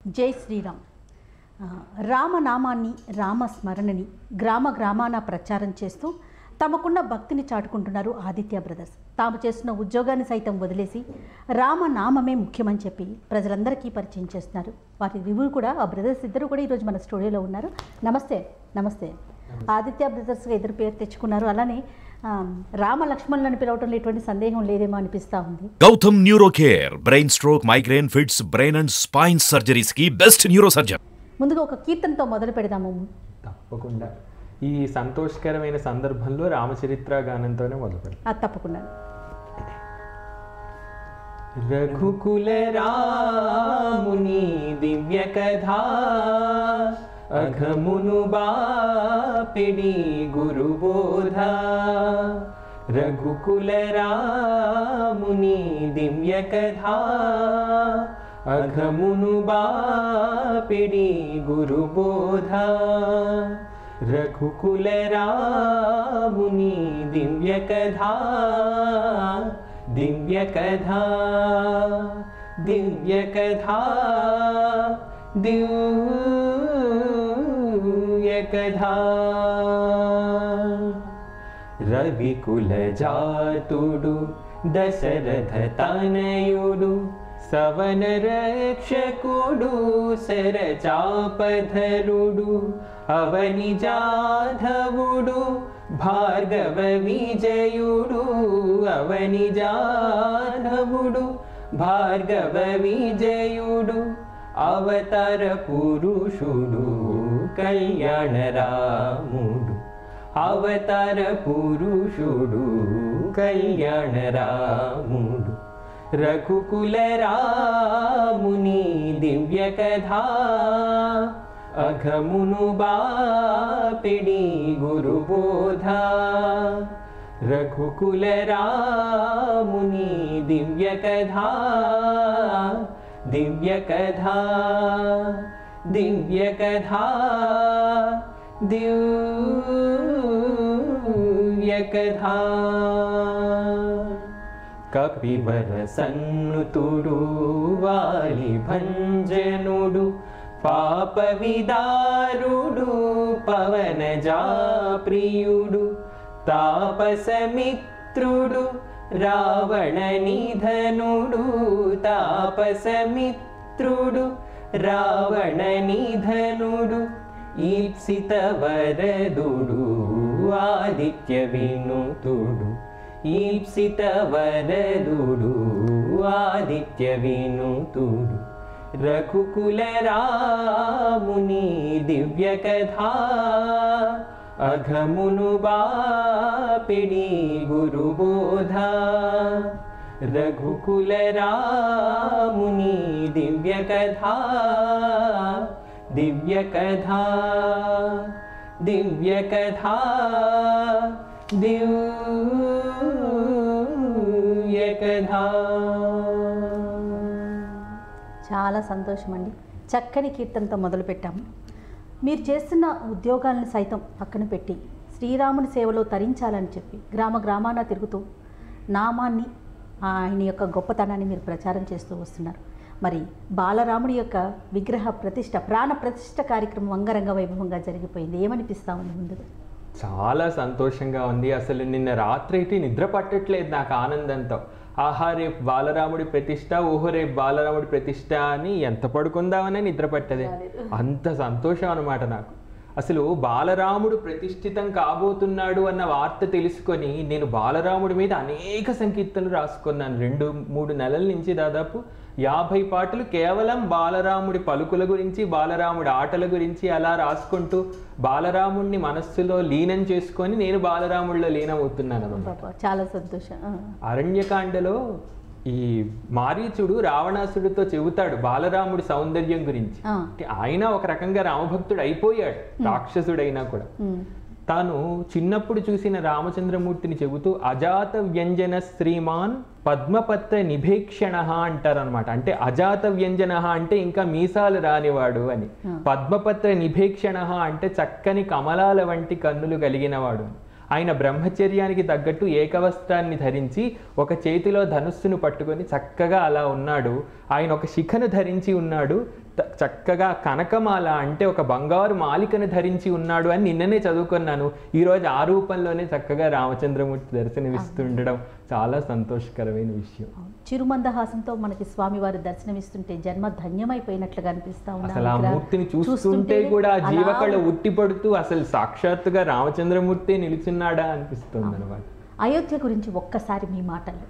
జై శ్రీరామ్ ఆ, రామనామాన్ని రామస్మరణని గ్రామ గ్రామాన ప్రచారం చేస్తూ తమకున్న భక్తిని చాటుకుంటున్నారు ఆదిత్య బ్రదర్స్ తాము చేస్తున్న ఉద్యోగాన్ని సైతం వదిలేసి రామనామమే ముఖ్యమని చెప్పి ప్రజలందరికీ పరిచయం చేస్తున్నారు వారి రివ్యూ కూడా ఆ బ్రదర్స్ ఇద్దరు కూడా ఈరోజు మన స్టూడియోలో ఉన్నారు నమస్తే నమస్తే ఆదిత్య బ్రదర్స్గా ఇద్దరు పేరు తెచ్చుకున్నారు అలానే ఆ, రామ లక్ష్మణులను పిలవటంలో ఎటువంటి సందేహం లేదేమో అనిపిస్తూ ఉంది Gautam neuro care brain stroke migraine fits brain and spine surgeries కి బెస్ట్ న్యూరో సర్జన్ ముందుగా ఒక కీర్తనతో మొదలు పెడదాము తప్పకుండా ఈ సంతోషకరమైన సందర్భంలో రామచరిత్ర గానంతోనే మొదలు పెడతాం అది తప్పకుండా రఘుకుల రాముని దివ్య కథా అఘమును బాపిడి గురుబోధ రఘుకుల రాముని దివ్య కథా అఘమును బాపిడి గురుబోధ రఘుకుల రాముని దివ్య కథా దివ్య కథా దివ్య కథా దివ్య కథా రవికుల జాతుడు దశరథ తనయుడు సవన రక్షకుడు శరచాపధరుడు అవని జాధవుడు భార్గవ విజయుడు అవని జాధవుడు భార్గవ విజయుడు అవతార పురుషుడు కళ్యాణ రాముడు అవతార పురుషుడు కళ్యాణ రాముడు రఘుకుల రాముని దివ్య కథా అఘమును బాపిడి గురుబోధ రఘుకుల రాముని దివ్య కథా దివ్య కథా దివ్య కథా దివ్య కథా కపివర సన్నుతుడు వాలి భంజనుడు పాప విదారుడు పవనజా ప్రియుడు తాపసమిత్రుడు రావణ నిధనుడు తాపసమిత్రుడు రావణ నిధనుడు ఈప్సిత వరదుడు ఆదిత్య వినుతుడు ఈప్సిత వరదుడు ఆదిత్య వినుతుడు రఘుకుల రాముని దివ్య కథా అఘమును బాపిడి గురుబోధ రఘుకుల రాముని దివ్య కథా దివ్య కథా దివ్య కథా దివ్య కథా చాలా సంతోషం అండి చక్కని కీర్తనతో మొదలుపెట్టాము మీరు చేస్తున్న ఉద్యోగాలను సైతం పక్కన పెట్టి శ్రీరాముని సేవలో తరించాలని చెప్పి గ్రామ గ్రామాన తిరుగుతూ నామాన్ని ఆయన యొక్క గొప్పతనాన్ని మీరు ప్రచారం చేస్తూ వస్తున్నారు మరి బాలరాముడి యొక్క విగ్రహ ప్రతిష్ట ప్రాణ ప్రతిష్ట కార్యక్రమం అంగరంగ వైభవంగా జరిగిపోయింది ఏమనిపిస్తా ఉంది ముందుగా చాలా సంతోషంగా ఉంది అసలు నిన్న రాత్రి అయితే నిద్ర పట్టట్లేదు నాకు ఆనందంతో ఆహా రేపు బాలరాముడి ప్రతిష్ట ఓహో రేపు బాలరాముడి ప్రతిష్ట అని ఎంత పడుకుందామనే నిద్ర పట్టదే అంత సంతోషం అనమాట నాకు అసలు బాలరాముడు ప్రతిష్ఠితం కాబోతున్నాడు అన్న వార్త తెలుసుకొని నేను బాలరాముడి మీద అనేక సంకీర్తనలు రాసుకున్నాను రెండు మూడు నెలల నుంచి దాదాపు యాభై పాటలు కేవలం బాలరాముడి పలుకుల గురించి బాలరాముడి ఆటల గురించి అలా రాసుకుంటూ బాలరాముడిని మనస్సులో లీనం చేసుకొని నేను బాలరాముడిలో లీనమవుతున్నాను అనమాట పాప చాలా సంతోషం ఆ. అరణ్యకాండలో ఈ మారీచుడు రావణాసుడితో చెబుతాడు బాలరాముడి సౌందర్యం గురించి ఆ. అంటే ఆయన ఒక రకంగా రామభక్తుడు అయిపోయాడు రాక్షసుడైనా కూడా ఉమ్. తాను చిన్నప్పుడు చూసిన రామచంద్రమూర్తిని చెబుతూ అజాత వ్యంజన శ్రీమాన్ పద్మపత్ర నిభేక్షణ అంటారనమాట అంటే అజాత వ్యంజన అంటే ఇంకా మీసాలు రానివాడు అని పద్మపత్ర నిభేక్షణ అంటే చక్కని కమలాల వంటి కన్నులు కలిగినవాడు అని. ఆయన బ్రహ్మచర్యానికి తగ్గట్టు ఏకవస్త్రాన్ని ధరించి ఒక చేతిలో ధనుస్సును పట్టుకొని చక్కగా అలా ఉన్నాడు ఆయన ఒక శిఖను ధరించి ఉన్నాడు త- చక్కగా కనకమాల అంటే ఒక బంగారు మాలికను ధరించి ఉన్నాడు అని నిన్ననే చదువుకున్నాను ఈరోజు ఆ రూపంలోనే చక్కగా రామచంద్రమూర్తి దర్శనమిస్తుండడం చాలా సంతోషకరమైన విషయం చిరుమందహాసంతో మనకి స్వామివారి దర్శనమిస్తుంటే జన్మ ధన్యమైపోయినట్లుగా అనిపిస్తా ఉంది అసలు ఆ మూర్తిని చూస్తుంటే కూడా ఆ జీవకళ ఉట్టిపడుతూ అసలు సాక్షాత్తుగా రామచంద్రమూర్తి నిలుచున్నాడా అనిపిస్తుంది అనమాట అయోధ్య గురించి ఒక్కసారి మీ మాటల్లో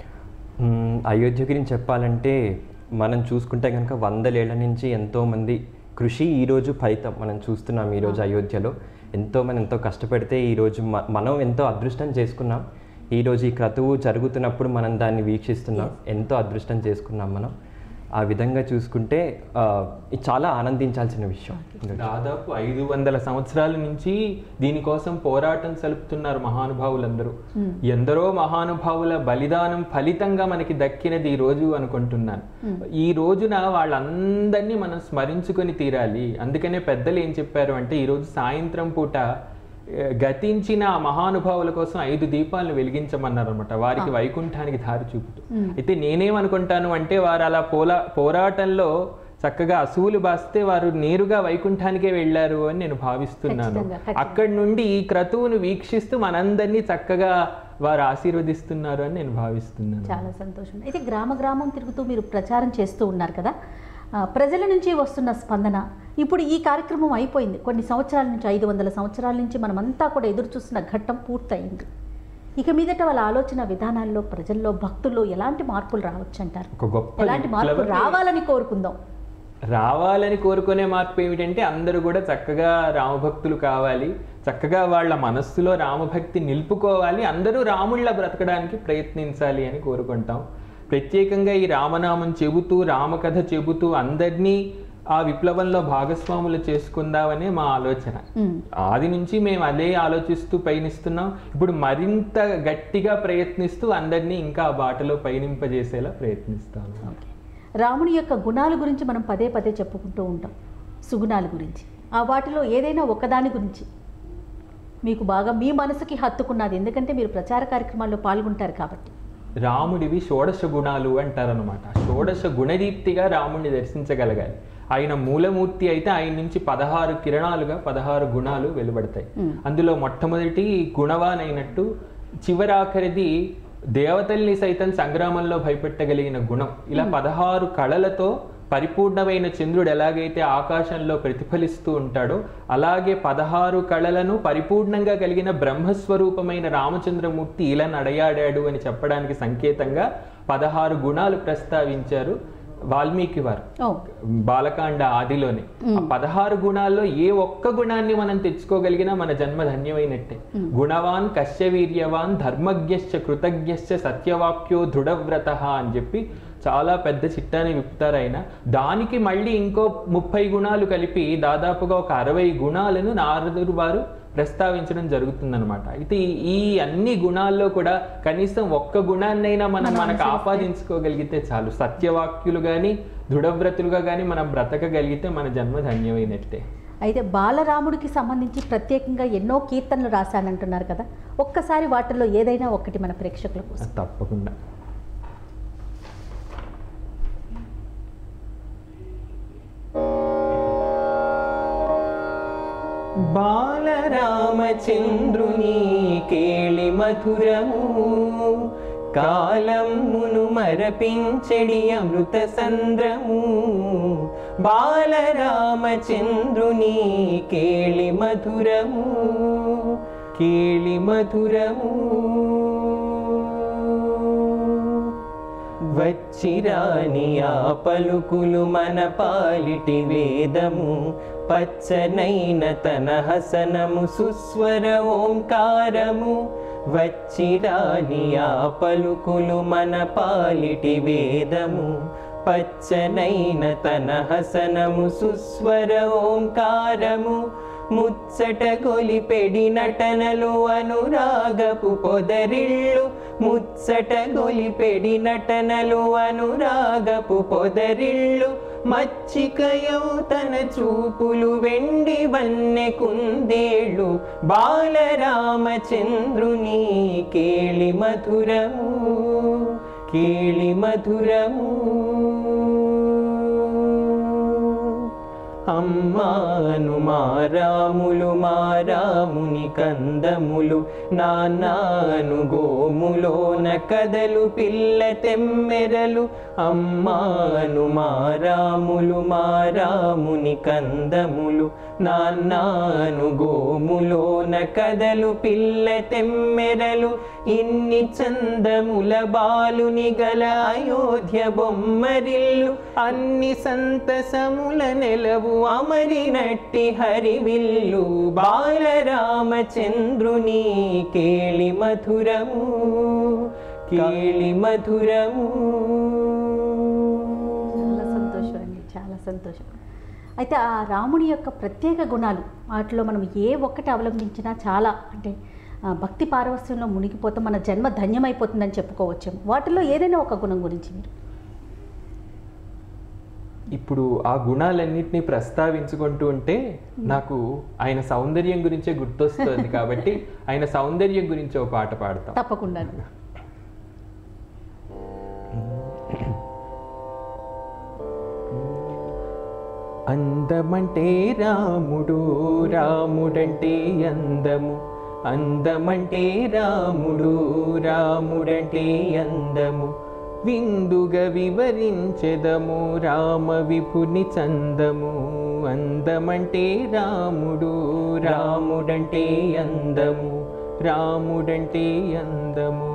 మ్మ్, అయోధ్య గురించి చెప్పాలంటే మనం చూసుకుంటే కనుక వందలేళ్ల నుంచి ఎంతోమంది కృషి ఈరోజు ఫలితం మనం చూస్తున్నాం ఈరోజు అయోధ్యలో ఎంతోమంది ఎంతో కష్టపడితే ఈరోజు మ- మనం ఎంతో అదృష్టం చేసుకున్నాం ఈరోజు ఈ క్రతువు జరుగుతున్నప్పుడు మనం దాన్ని వీక్షిస్తున్నాం ఎంతో అదృష్టం చేసుకున్నాం మనం ఆ విధంగా చూసుకుంటే ఆ, ఇది చాలా ఆనందించాల్సిన విషయం దాదాపు ఐదు వందల సంవత్సరాల నుంచి దీనికోసం పోరాటం సలుపుతున్నారు మహానుభావులందరూ ఎందరో మహానుభావుల బలిదానం ఫలితంగా మనకి దక్కినది ఈ రోజు అనుకుంటున్నాను ఈ రోజున వాళ్ళందరినీ మనం స్మరించుకొని తీరాలి అందుకనే పెద్దలు ఏం చెప్పారు అంటే ఈ రోజు సాయంత్రం పూట ఏ, గతించిన ఆ మహానుభావుల కోసం ఐదు దీపాలను వెలిగించమన్నారు అనమాట వారికి వైకుంఠానికి దారి చూపుతూ అయితే నేనేమనుకుంటాను అంటే వారు అలా పోలా పోరాటంలో చక్కగా అసువులు బాస్తే వారు నేరుగా వైకుంఠానికే వెళ్ళారు అని నేను భావిస్తున్నాను ఖచ్చితంగా, ఖచ్చితంగా. అక్కడి నుండి ఈ క్రతువును వీక్షిస్తూ మనందరినీ చక్కగా వారు ఆశీర్వదిస్తున్నారు అని నేను భావిస్తున్నాను చాలా సంతోషం అయితే గ్రామ గ్రామం తిరుగుతూ మీరు ప్రచారం చేస్తూ ఉన్నారు కదా ఆ, ప్రజల నుంచి వస్తున్న స్పందన ఇప్పుడు ఈ కార్యక్రమం అయిపోయింది కొన్ని సంవత్సరాల నుంచి ఐదు వందల సంవత్సరాల నుంచి మనమంతా కూడా ఎదురు చూస్తున్న ఘట్టం పూర్తయింది ఇక మీదట వాళ్ళ ఆలోచన విధానాల్లో ప్రజల్లో భక్తుల్లో ఎలాంటి మార్పులు రావచ్చు అంటారు ఒక గొప్ప ఎలాంటి మార్పులు విప్లవమే రావాలని కోరుకుందాం రావాలని కోరుకునే మార్పు ఏమిటంటే అందరూ కూడా చక్కగా రామభక్తులు కావాలి చక్కగా వాళ్ళ మనస్సులో రామభక్తి నిలుపుకోవాలి అందరూ రాముళ్ళ బ్రతకడానికి ప్రయత్నించాలి అని కోరుకుంటాం ప్రత్యేకంగా ఈ రామనామం చెబుతూ రామకథ చెబుతూ అందరినీ ఆ విప్లవంలో భాగస్వాములు చేసుకుందామనే మా ఆలోచన ఉమ్. ఆది నుంచి మేము అదే ఆలోచిస్తూ పయనిస్తున్నాం ఇప్పుడు మరింత గట్టిగా ప్రయత్నిస్తూ అందరినీ ఇంకా ఆ బాటలో పయనింపజేసేలా ప్రయత్నిస్తాను ఓకే రాముని యొక్క గుణాల గురించి మనం పదే పదే చెప్పుకుంటూ ఉంటాం సుగుణాల గురించి ఆ వాటిలో ఏదైనా ఒకదాని గురించి మీకు బాగా మీ మనసుకి హత్తుకున్నది ఎందుకంటే మీరు ప్రచార కార్యక్రమాల్లో పాల్గొంటారు కాబట్టి రాముడివి షోడశ గుణాలు అంటారనమాట షోడశ గుణదీప్తిగా రాముడిని దర్శించగలగాలి ఆయన మూలమూర్తి అయితే ఆయన నుంచి పదహారు కిరణాలుగా పదహారు గుణాలు వెలువడతాయి అందులో మొట్టమొదటి గుణవాన్ అయినట్టు చివరాఖరిది దేవతల్ని సైతం సంగ్రామంలో భయపెట్టగలిగిన గుణం ఇలా పదహారు కళలతో పరిపూర్ణమైన చంద్రుడు ఎలాగైతే ఆకాశంలో ప్రతిఫలిస్తూ ఉంటాడో అలాగే పదహారు కళలను పరిపూర్ణంగా కలిగిన బ్రహ్మస్వరూపమైన రామచంద్రమూర్తి ఇలా నడయాడాడు అని చెప్పడానికి సంకేతంగా పదహారు గుణాలు ప్రస్తావించారు వాల్మీకి వారు ఓ బాలకాండ ఆదిలోనే ఆ పదహారు గుణాల్లో ఏ ఒక్క గుణాన్ని మనం తెచ్చుకోగలిగినా మన జన్మ ధన్యమైనట్టే గుణవాన్ కశ్యవీర్యవాన్ ధర్మజ్ఞశ్చ కృతజ్ఞశ్చ సత్యవాక్యో దృఢవ్రత అని చెప్పి చాలా పెద్ద చిట్టాని విప్పుతారు ఆయన దానికి మళ్ళీ ఇంకో ముప్పై గుణాలు కలిపి దాదాపుగా ఒక అరవై గుణాలను నారదుడు వారు ప్రస్తావించడం జరుగుతుందన్నమాట అయితే ఈ- ఈ అన్ని గుణాల్లో కూడా కనీసం ఒక్క గుణాన్నైనా మనం మనకు ఆపాదించుకోగలిగితే చాలు సత్యవాక్యులు కానీ దృఢవ్రతులుగా కానీ మనం బ్రతకగలిగితే మన జన్మ ధన్యమైనట్టే అయితే బాలరాముడికి సంబంధించి ప్రత్యేకంగా ఎన్నో కీర్తనలు రాశానంటున్నారు కదా ఒక్కసారి వాటిల్లో ఏదైనా ఒకటి మన ప్రేక్షకుల కోసం తప్పకుండా బాలరామచంద్రుని కేళి మధురము కాలమును మరపించెడి అమృత సంద్రము బాలరామచంద్రుని కేళి మధురము కేళి మధురము వచ్చిరాని ఆ పలుకులు మన పాలిటి వేదము పచ్చనైన తన హసనము సుస్వర ఓంకారము వచ్చిరాని ఆ పలుకులు మన పాలిటి వేదము పచ్చనైన తన హసనము సుస్వర ఓంకారము ముచ్చట గొలిపెడి నటనలు అనురాగపు పొదరిళ్ళు ముచ్చట గొలిపెడి నటనలు అనురాగపు పొదరిళ్ళు మచ్చికయౌ తన చూపులు వెండి వన్నె కుందేళ్ళు బాలరామచంద్రుని కేళి మధురము కేళి మధురము అమ్మాను మారాములు మారాముని కందములు నాన్నాను గోములోన కదలు పిల్ల తెమ్మెరలు అమ్మాను మారాములు మారాముని కందములు నాన్నాను గోములోన కదలు పిల్ల తెమ్మెరలు ఇన్ని చందముల బాలుని గల అయోధ్య బొమ్మరిల్లు అన్ని సంతసముల నెలవు అమరినట్టి హరివిల్లు బాలరామచంద్రుని కేళి మధురము కేళి మధురము చాలా సంతోషం అండి చాలా సంతోషం అయితే ఆ రాముడి యొక్క ప్రత్యేక గుణాలు వాటిలో మనం ఏ ఒక్కటి అవలంబించినా చాలా అంటే ఆ, భక్తి పారవస్యంలో మునిగిపోతే మన జన్మ ధన్యమైపోతుందని చెప్పుకోవచ్చు వాటిలో ఏదైనా ఒక గుణం గురించి మీరు ఇప్పుడు ఆ గుణాలన్నింటినీ ప్రస్తావించుకుంటూ ఉంటే నాకు ఆయన సౌందర్యం గురించే గుర్తొస్తుంది కాబట్టి ఆయన సౌందర్యం గురించి ఒక పాట పాడతాం తప్పకుండా అందమంటే రాముడు రాముడంటే అందము అందమంటే రాముడు రాముడంటే అందము విందుగా వివరించెదము రామ విపుని చందము అందమంటే రాముడు రాముడంటే అందము రాముడంటే అందము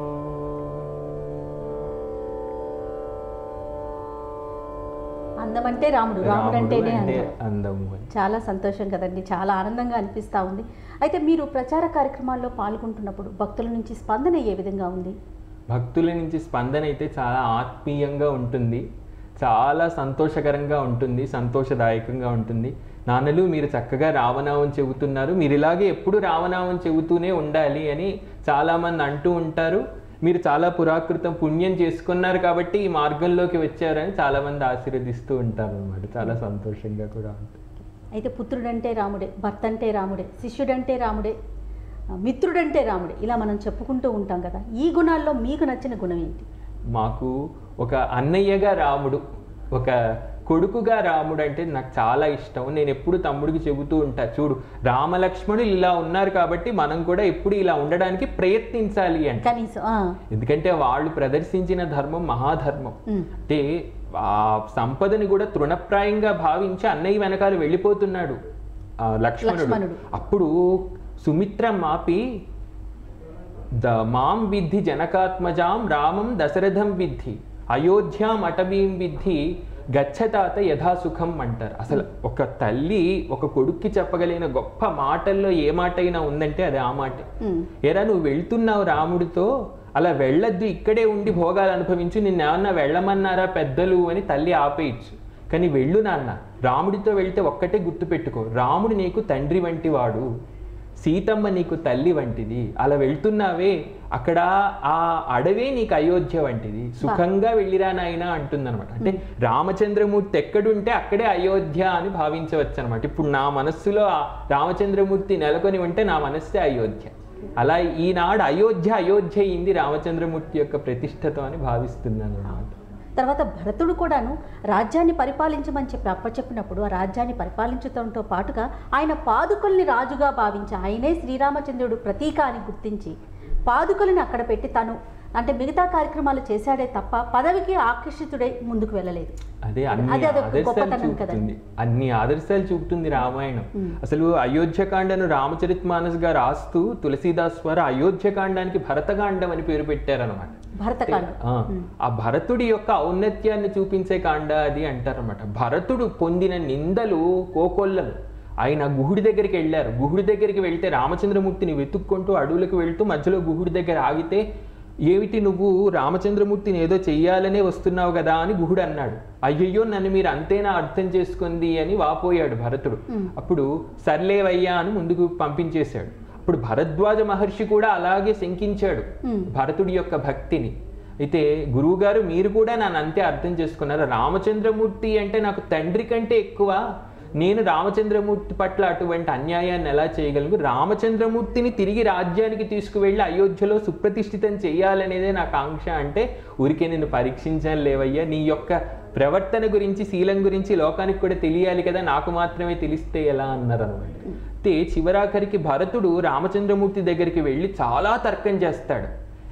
అందమంటే రాముడు రాముడు అంటేనే అంటే అందం అందము అని చాలా సంతోషం కదండి చాలా ఆనందంగా అనిపిస్తూ ఉంది అయితే మీరు ప్రచార కార్యక్రమాల్లో పాల్గొంటున్నప్పుడు భక్తుల నుంచి స్పందన ఏ విధంగా ఉంది భక్తుల నుంచి స్పందన అయితే చాలా ఆత్మీయంగా ఉంటుంది చాలా సంతోషకరంగా ఉంటుంది సంతోషదాయకంగా ఉంటుంది నాన్నలు మీరు చక్కగా రామనామం చెబుతున్నారు మీరు ఇలాగే ఎప్పుడు రామనామం చెబుతూనే ఉండాలి అని చాలామంది అంటూ ఉంటారు మీరు చాలా పురాకృతం పుణ్యం చేసుకున్నారు కాబట్టి ఈ మార్గంలోకి వచ్చారని చాలామంది ఆశీర్వదిస్తూ ఉంటారు అనమాట చాలా సంతోషంగా కూడా ఉంటుంది అయితే పుత్రుడంటే రాముడే భర్త అంటే రాముడే శిష్యుడంటే రాముడే ఆ, మిత్రుడంటే రాముడే ఇలా మనం చెప్పుకుంటూ ఉంటాం కదా ఈ గుణాల్లో మీకు నచ్చిన గుణం ఏంటి మాకు ఒక అన్నయ్యగా రాముడు ఒక కొడుకుగా రాముడు అంటే నాకు చాలా ఇష్టం నేను ఎప్పుడు తమ్ముడికి చెబుతూ ఉంటా చూడు రామలక్ష్మణులు ఇలా ఉన్నారు కాబట్టి మనం కూడా ఎప్పుడు ఇలా ఉండడానికి ప్రయత్నించాలి అంటే కనీసం ఆ, ఎందుకంటే వాళ్ళు ప్రదర్శించిన ధర్మం మహాధర్మం ఉమ్, అంటే ఆ సంపదని కూడా తృణప్రాయంగా భావించి అన్నయ్య వెనకాల వెళ్ళిపోతున్నాడు ఆ లక్ష్మణుడు లక్ష్మణుడు. అప్పుడు సుమిత్ర మాపి ద మాం విద్ధి జనకాత్మజాం రామం దశరథం విద్ధి అయోధ్యాం అటవీం విద్ధి గచ్చతాత యథాసుఖం అంటారు అసలు ఒక తల్లి ఒక కొడుక్కి చెప్పగలిగిన గొప్ప మాటల్లో ఏ మాట అయినా ఉందంటే అది ఆ మాటే ఉమ్, ఎరా నువ్వు వెళ్తున్నావు రాముడితో అలా వెళ్ళొద్దు ఇక్కడే ఉండి భోగాలు అనుభవించు నిన్నేమన్నా వెళ్ళమన్నారా పెద్దలు అని తల్లి ఆపేయచ్చు కానీ వెళ్ళు నాన్న రాముడితో వెళ్తే ఒక్కటే గుర్తుపెట్టుకో రాముడు నీకు తండ్రి వంటి వాడు సీతమ్మ నీకు తల్లి వంటిది అలా వెళ్తున్నావే అక్కడ ఆ అడవే నీకు అయోధ్య వంటిది సుఖంగా వెళ్ళిరా నాయనా అంటుందన్నమాట అంటే రామచంద్రమూర్తి ఎక్కడుంటే అక్కడే అయోధ్య అని భావించవచ్చు అనమాట ఇప్పుడు నా మనస్సులో ఆ రామచంద్రమూర్తి నెలకొని ఉంటే నా మనస్సే అయోధ్య అలా ఈనాడు అయోధ్య అయోధ్య అయింది రామచంద్రమూర్తి యొక్క ప్రతిష్టతో అని భావిస్తున్నాను అనమాట తర్వాత భరతుడు కూడాను రాజ్యాన్ని పరిపాలించమని చెప్పి అప్పచెప్పినప్పుడు ఆ రాజ్యాన్ని పరిపాలించడంతో పాటుగా ఆయన పాదుకల్ని రాజుగా భావించి ఆయనే శ్రీరామచంద్రుడు ప్రతీక అని గుర్తించి పాదుకల్ని అక్కడ పెట్టి తను అంటే మిగతా కార్యక్రమాలు చేశాడే తప్ప పదవికి ఆకర్షితుడై ముందుకు వెళ్ళలేదు అదే అన్ని అది అదొక ఆదర్శాలు గొప్పతనం కదండి. చూపుతుంది అన్ని ఆదర్శాలు చూపుతుంది రామాయణం మ్మ్. అసలు అయోధ్యకాండను రామచరిత్ గా రాస్తూ తులసీదాస్ వారు అయోధ్యకాండానికి భరతకాండం అని పేరు పెట్టారనమాట భరతకాండం ఆ, ఆ భరతుడి యొక్క ఔన్నత్యాన్ని చూపించే కాండ అది అంటారనమాట భరతుడు పొందిన నిందలు కోకొల్లలు ఆయన గుహుడి దగ్గరికి వెళ్ళారు గుహుడి దగ్గరికి వెళ్తే రామచంద్రమూర్తిని వెతుక్కుంటూ అడవులకు వెళ్తూ మధ్యలో గుహుడి దగ్గర ఆగితే ఏమిటి నువ్వు రామచంద్రమూర్తిని ఏదో చెయ్యాలనే వస్తున్నావు కదా అని గుహుడు అన్నాడు అయ్యయ్యో నన్ను మీరు అంతేనా అర్థం చేసుకుంది అని వాపోయాడు భరతుడు అప్పుడు సర్లేవయ్యా అని ముందుకు పంపించేశాడు అప్పుడు భరద్వాజ మహర్షి కూడా అలాగే శంకించాడు భరతుడి యొక్క భక్తిని అయితే గురువుగారు మీరు కూడా నన్ను అంతే అర్థం చేసుకున్నారు రామచంద్రమూర్తి అంటే నాకు తండ్రి కంటే ఎక్కువ నేను రామచంద్రమూర్తి పట్ల అటువంటి అన్యాయాన్ని ఎలా చేయగలను రామచంద్రమూర్తిని తిరిగి రాజ్యానికి తీసుకువెళ్ళి అయోధ్యలో సుప్రతిష్ఠితం చేయాలనేదే నా కాంక్ష అంటే ఊరికే నేను పరీక్షించాను లేవయ్యా నీ యొక్క ప్రవర్తన గురించి శీలం గురించి లోకానికి కూడా తెలియాలి కదా నాకు మాత్రమే తెలిస్తే ఎలా అన్నారు అనమాట అయితే చివరాఖరికి భరతుడు రామచంద్రమూర్తి దగ్గరికి వెళ్ళి చాలా తర్కం చేస్తాడు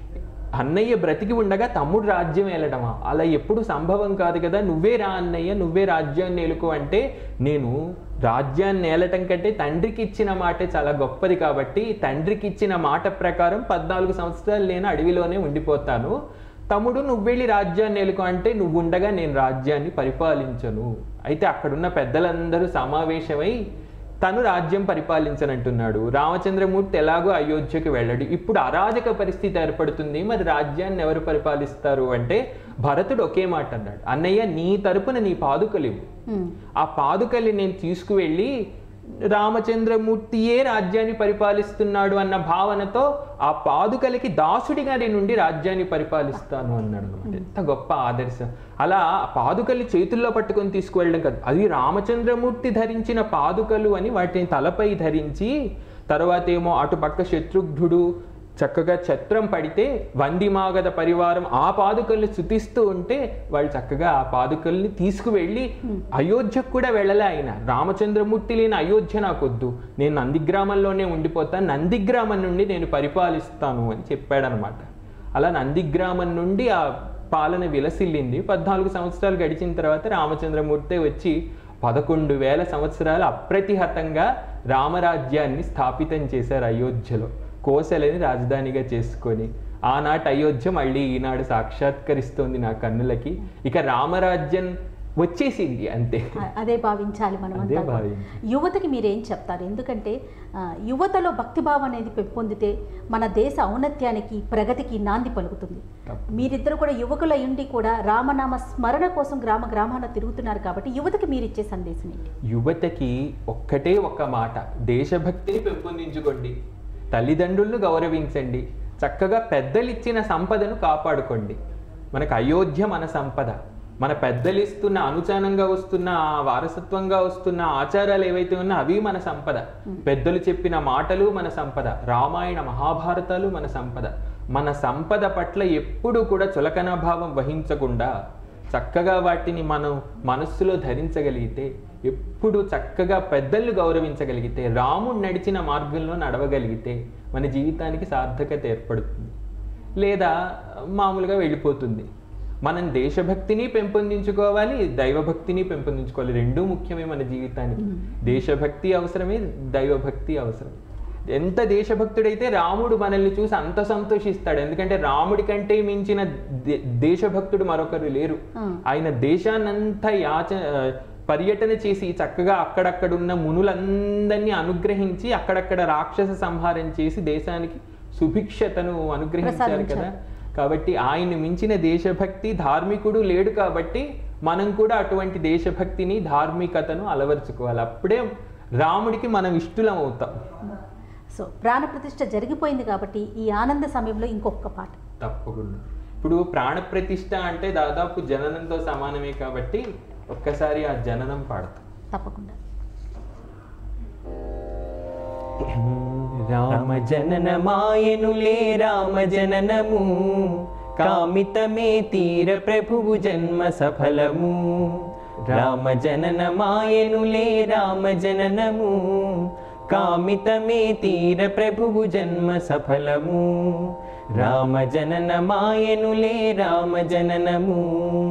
అన్నయ్య బ్రతికి ఉండగా తమ్ముడు రాజ్యం ఏలడమా అలా ఎప్పుడు సంభవం కాదు కదా నువ్వే రా అన్నయ్య నువ్వే రాజ్యాన్ని ఏలుకో అంటే నేను రాజ్యాన్ని ఏలటం కంటే తండ్రికి ఇచ్చిన మాటే చాలా గొప్పది కాబట్టి తండ్రికి ఇచ్చిన మాట ప్రకారం పద్నాలుగు సంవత్సరాలు నేను అడవిలోనే ఉండిపోతాను తమ్ముడు నువ్వు వెళ్ళి రాజ్యాన్ని ఏలుకో అంటే నువ్వు ఉండగా నేను రాజ్యాన్ని పరిపాలించను అయితే అక్కడున్న పెద్దలందరూ సమావేశమై తను రాజ్యం పరిపాలించనంటున్నాడు రామచంద్రమూర్తి ఎలాగో అయోధ్యకి వెళ్ళడు ఇప్పుడు అరాజక పరిస్థితి ఏర్పడుతుంది మరి రాజ్యాన్ని ఎవరు పరిపాలిస్తారు అంటే భరతుడు ఒకే మాట అన్నాడు అన్నయ్య నీ తరపున నీ పాదుకలు ఇవ్వు ఉమ్, ఆ పాదుకల్ని నేను తీసుకువెళ్ళి రామచంద్రమూర్తియే రాజ్యాన్ని పరిపాలిస్తున్నాడు అన్న భావనతో ఆ పాదుకలకి దాసుడిగా నేను ఉండి రాజ్యాన్ని పరిపాలిస్తాను అన్నాడు అనమాట ఎంత గొప్ప ఆదర్శం అలా ఆ పాదుకల్ని చేతుల్లో పట్టుకొని తీసుకువెళ్ళడం కాదు అది రామచంద్రమూర్తి ధరించిన పాదుకలు అని వాటిని తలపై ధరించి తర్వాత ఏమో అటుపక్క శత్రుఘ్నుడు చక్కగా ఛత్రం పడితే వందిమాగధ పరివారం ఆ పాదుకల్ని శుతిస్తూ ఉంటే వాళ్ళు చక్కగా ఆ పాదుకల్ని తీసుకువెళ్ళి అయోధ్యకు కూడా వెళ్ళలే ఆయన రామచంద్రమూర్తి లేని అయోధ్య నాకొద్దు నేను నందిగ్రామంలోనే ఉండిపోతాను నందిగ్రామం నుండి నేను పరిపాలిస్తాను అని చెప్పాడనమాట అలా నందిగ్రామం నుండి ఆ పాలన విలసిల్లింది పద్నాలుగు సంవత్సరాలు గడిచిన తర్వాత రామచంద్రమూర్తి వచ్చి పదకొండు వేల సంవత్సరాలు అప్రతిహతంగా రామరాజ్యాన్ని స్థాపితం చేశారు అయోధ్యలో కోసలని రాజధానిగా చేసుకొని ఆనాటి అయోధ్య మళ్ళీ ఈనాడు సాక్షాత్కరిస్తోంది నా కన్నులకి ఇక రామరాజ్యం వచ్చేసింది అంతే అ- అదే భావించాలి మనం అదే అంతా కూడా. భావించాలి. యువతకి మీరేం చెప్తారు ఎందుకంటే ఆ, యువతలో భక్తిభావం అనేది పెంపొందితే మన దేశ ఔన్నత్యానికి ప్రగతికి నాంది పలుకుతుంది తప్ప- మీరిద్దరు కూడా యువకుల ఉండి కూడా రామనామ స్మరణ కోసం గ్రామ గ్రామాన తిరుగుతున్నారు కాబట్టి యువతకి మీరు ఇచ్చే సందేశం ఏంటి యువతకి ఒక్కటే ఒక్క మాట దేశభక్తిని పెంపొందించుకోండి తల్లిదండ్రులను గౌరవించండి చక్కగా పెద్దలు ఇచ్చిన సంపదను కాపాడుకోండి మనకు అయోధ్య మన సంపద మన పెద్దలు ఇస్తున్న అనుచానంగా వస్తున్న ఆ వారసత్వంగా వస్తున్న ఆచారాలు ఏవైతే ఉన్నా అవి మన సంపద పెద్దలు చెప్పిన మాటలు మన సంపద రామాయణ మహాభారతాలు మన సంపద మన సంపద పట్ల ఎప్పుడూ కూడా చులకన భావం వహించకుండా చక్కగా వాటిని మనం మనస్సులో ధరించగలిగితే ఎప్పుడు చక్కగా పెద్దల్ని గౌరవించగలిగితే రాముడు నడిచిన మార్గంలో నడవగలిగితే మన జీవితానికి సార్థకత ఏర్పడుతుంది లేదా మామూలుగా వెళ్ళిపోతుంది మనం దేశభక్తిని పెంపొందించుకోవాలి దైవభక్తిని పెంపొందించుకోవాలి రెండూ ముఖ్యమే మన జీవితానికి దేశభక్తి అవసరమే దైవభక్తి అవసరం ఎంత దేశభక్తుడైతే రాముడు మనల్ని చూసి అంత సంతోషిస్తాడు ఎందుకంటే రాముడి కంటే మించిన దే- దేశభక్తుడు మరొకరు లేరు ఆ. ఆయన దేశాన్నంతా యాచ పర్యటన చేసి చక్కగా అక్కడక్కడున్న మునులందరినీ అనుగ్రహించి అక్కడక్కడ రాక్షస సంహారం చేసి దేశానికి సుభిక్షతను అనుగ్రహించారు కదా ప్రసాదించారు. కాబట్టి ఆయన్ని మించిన దేశభక్తి ధార్మికుడు లేడు కాబట్టి మనం కూడా అటువంటి దేశభక్తిని ధార్మికతను అలవర్చుకోవాలి అప్పుడే రాముడికి మనం ఇష్టలం అవుతాం సో ప్రాణప్రతిష్ఠ జరిగిపోయింది కాబట్టి ఈ ఆనంద సమయంలో ఇంకొక పాట తప్పకుండా ఇప్పుడు ప్రాణప్రతిష్ఠ అంటే దాదాపు జననంతో సమానమే కాబట్టి ఒక్కసారి ఆ జననం పాడతాం తప్పకుండా రామ జననమాయనులే రామ జననము కామితమే తీర ప్రభువు జన్మ సఫలము రామ జననమాయనులే రామ జననము కామితమే తీర ప్రభువు జన్మ సఫలము రామ జననమాయనులే రామ జననము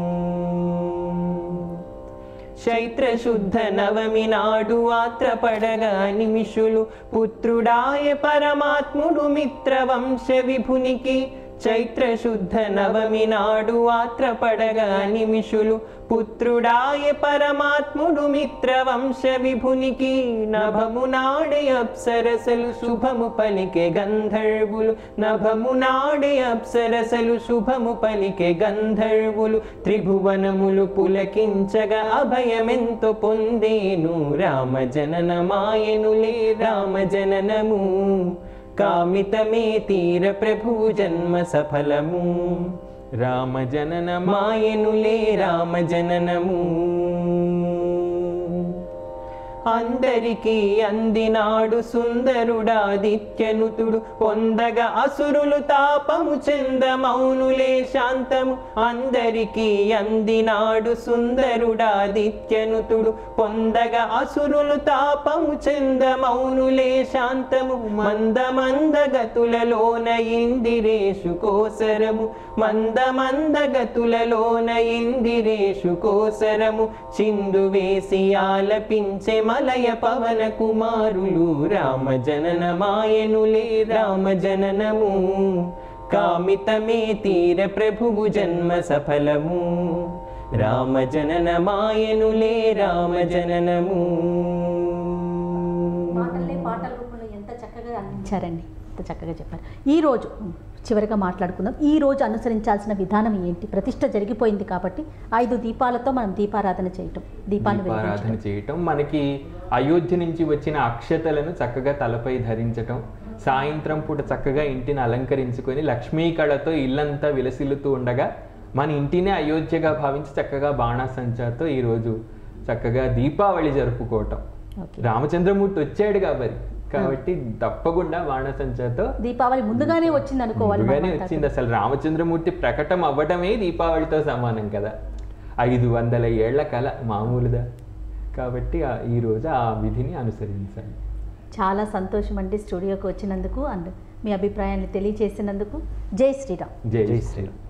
చైత్ర శుద్ధ నవమి నాడు ఆత్రపడగా నిమిషులు పుత్రుడాయ పరమాత్ముడు మిత్ర వంశ విభునికి చైత్ర శుద్ధ నవమి నాడు ఆత్రపడగా నిమిషులు పుత్రుడాయ పరమాత్ముడు మిత్ర వంశ విభునికి నభము నాడే అప్సరసలు శుభము పలికే గంధర్వులు నభము నాడే అప్సరసలు శుభము పలికే గంధర్వులు త్రిభువనములు పులకించగా అభయమెంతో పొందేను రామ జనన మాయనులే రామ జననము కామితమే తీర ప్రభువు జన్మ సఫలము రామ జనన మాయనులే రామ జననము అందరికీ అందినాడు సుందరుడాదిత్యనుతుడు పొందగ అసురులు తాపము చెందమౌనులే శాంతము అందరికీ అందినాడు సుందరుడాదిత్యనుతుడు పొందగ అసురులు తాపము చెందమౌనులే శాంతము మంద మందగతులలోన ఇందిరేషు కోసరము మంద మందగతులలోన ఇందిరేషు కోసరము చిందు వేసి ఆలపించే మలయ పవన కుమారులు రామ జననమాయనులే రామ జననము కామితమే తీర ప్రభువు జన్మ సఫలము రామ జననమాయనులే రామ జననము మాటలే పాటల రూపంలో ఎంత చక్కగా అందించారండి ఎంత చక్కగా చెప్పారు ఈ రోజు చివరిగా మాట్లాడుకుందాం ఈ రోజు అనుసరించాల్సిన విధానం ఏంటి ప్రతిష్ట జరిగిపోయింది కాబట్టి ఐదు దీపాలతో మనం దీపారాధన చేయటం దీపాన్ని దీపారాధన వెలిగించటం చేయటం మనకి అయోధ్య నుంచి వచ్చిన అక్షతలను చక్కగా తలపై ధరించటం సాయంత్రం పూట చక్కగా ఇంటిని అలంకరించుకొని లక్ష్మీ కళతో ఇల్లంతా విలసిల్లుతూ ఉండగా మన ఇంటినే అయోధ్యగా భావించి చక్కగా బాణాసంచాతో ఈరోజు చక్కగా దీపావళి జరుపుకోవటం ఓకే. రామచంద్రమూర్తి వచ్చాడు కాబట్టి కాబట్టి తప్పకుండా బాణాసంచాతో దీపావళి ముందుగానే వచ్చింది అనుకోవాలి ముందుగానే మనమంతా వచ్చింది అసలు రామచంద్రమూర్తి ప్రకటన అవ్వటమే దీపావళితో సమానం కదా ఐదు వందల ఏళ్ల కళ మామూలుదా కాబట్టి ఆ- ఈ రోజు ఆ విధిని అనుసరించాలి చాలా సంతోషం అండి స్టూడియోకి వచ్చినందుకు అండ్ మీ అభిప్రాయాన్ని తెలియజేసినందుకు జై శ్రీరామ్ జై జై శ్రీరామ్ శ్రీరామ్